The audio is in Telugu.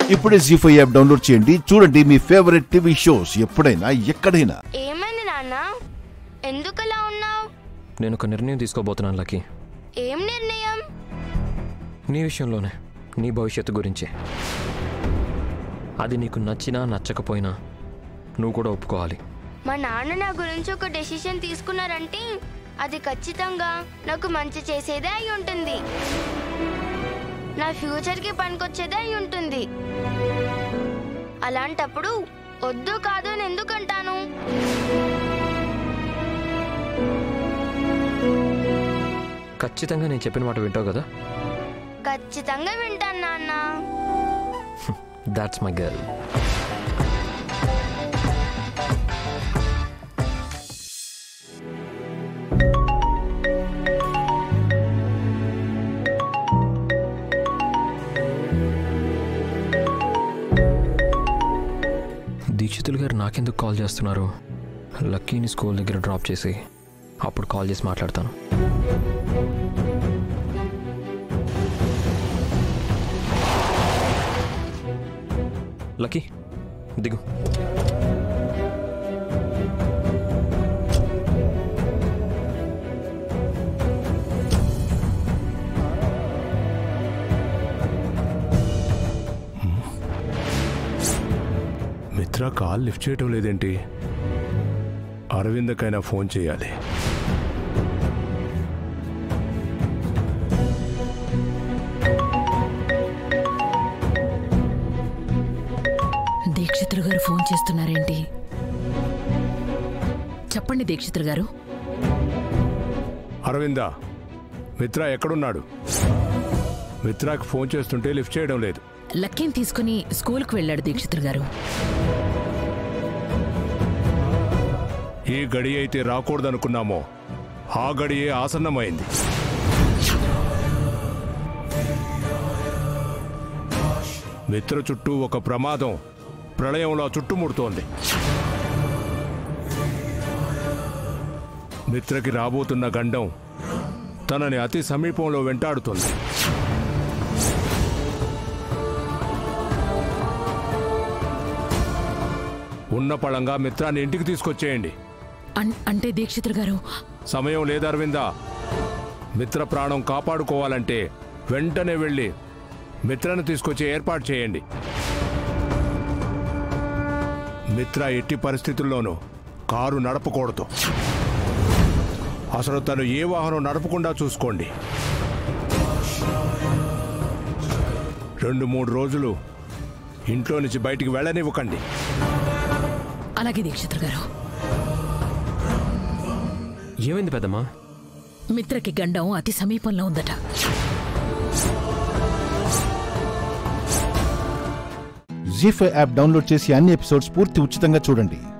ఇప్పుడే జీ ఫైవ్ యాప్ డౌన్లోడ్ చేయండి చూడండి మీ ఫేవరెట్ టీవీ షోస్ ఎప్పుడైనా ఎక్కడైనా ఏమైంది నాన్న ఎందుకలా ఉన్నావు నేను ఒక నిర్ణయం తీసుకోబోతున్నాను లక్కీ ఏం నిర్ణయం నీ విషయంలోనే నీ భవిష్యత్తు గురించి అది నీకు నచ్చినా నచ్చకపోయినా నువ్వు కూడా ఒప్పుకోవాలి మా నాన్న నా గురించి ఒక డెసిషన్ తీసుకున్నారంటే అది ఖచ్చితంగా నాకు మంచి చేసేదే అయి ఉంటుంది నా ఫ్యూచర్కి పనికొచ్చేదే అయి ఉంటుంది అలాంటప్పుడు వద్దు కాదు అని ఎందుకంటాను ఖచ్చితంగా నేను చెప్పిన మాట వింటావు కదా ఖచ్చితంగా వింటాను నాన్న దాట్స్ మై గర్ల్ దీక్షితులు గారు నాకెందుకు కాల్ చేస్తున్నారు లక్కీని స్కూల్ దగ్గర డ్రాప్ చేసి అప్పుడు కాల్ చేసి మాట్లాడతాను లక్కీ దిగు మిత్ర కాల్ లిఫ్ట్ చేయటం లేదేంటి అరవిందకైనా ఫోన్ చేయాలి దీక్షితులు గారు ఫోన్ చేస్తున్నారేంటి చెప్పండి దీక్షితులు గారు అరవింద మిత్ర ఎక్కడున్నాడు మిత్రాకి ఫోన్ చేస్తుంటే లిఫ్ట్ చేయడం లేదు లక్కీని తీసుకుని స్కూల్కి వెళ్ళాడు దీక్షితులు గారు ఏ గడి అయితే రాకూడదనుకున్నామో ఆ గడియే ఆసన్నమైంది మిత్ర చుట్టూ ఒక ప్రమాదం ప్రళయంలో చుట్టుముడుతోంది మిత్రకి రాబోతున్న గండం తనని అతి సమీపంలో వెంటాడుతుంది ఉన్న పళంగా మిత్రాన్ని ఇంటికి తీసుకొచ్చేయండి అన్- అంటే దీక్షితులు గారు సమయం లేదు అరవిందా మిత్ర ప్రాణం కాపాడుకోవాలంటే వెంటనే వెళ్ళి మిత్రను తీసుకొచ్చి ఏర్పాటు చేయండి మిత్ర ఎట్టి పరిస్థితుల్లోనూ కారు నడపకూడదు అసలు తను ఏ వాహనం నడపకుండా చూసుకోండి రెండు మూడు రోజులు ఇంట్లో నుంచి బయటికి వెళ్ళనివ్వకండి అలాగే దీక్షితులు గారు ఏమైంది పెద్దమ్మా మిత్రకి గండం అతి సమీపంలో ఉందట జీ ఫైవ్ యాప్ డౌన్లోడ్ చేసి అన్ని ఎపిసోడ్స్ పూర్తి ఉచితంగా చూడండి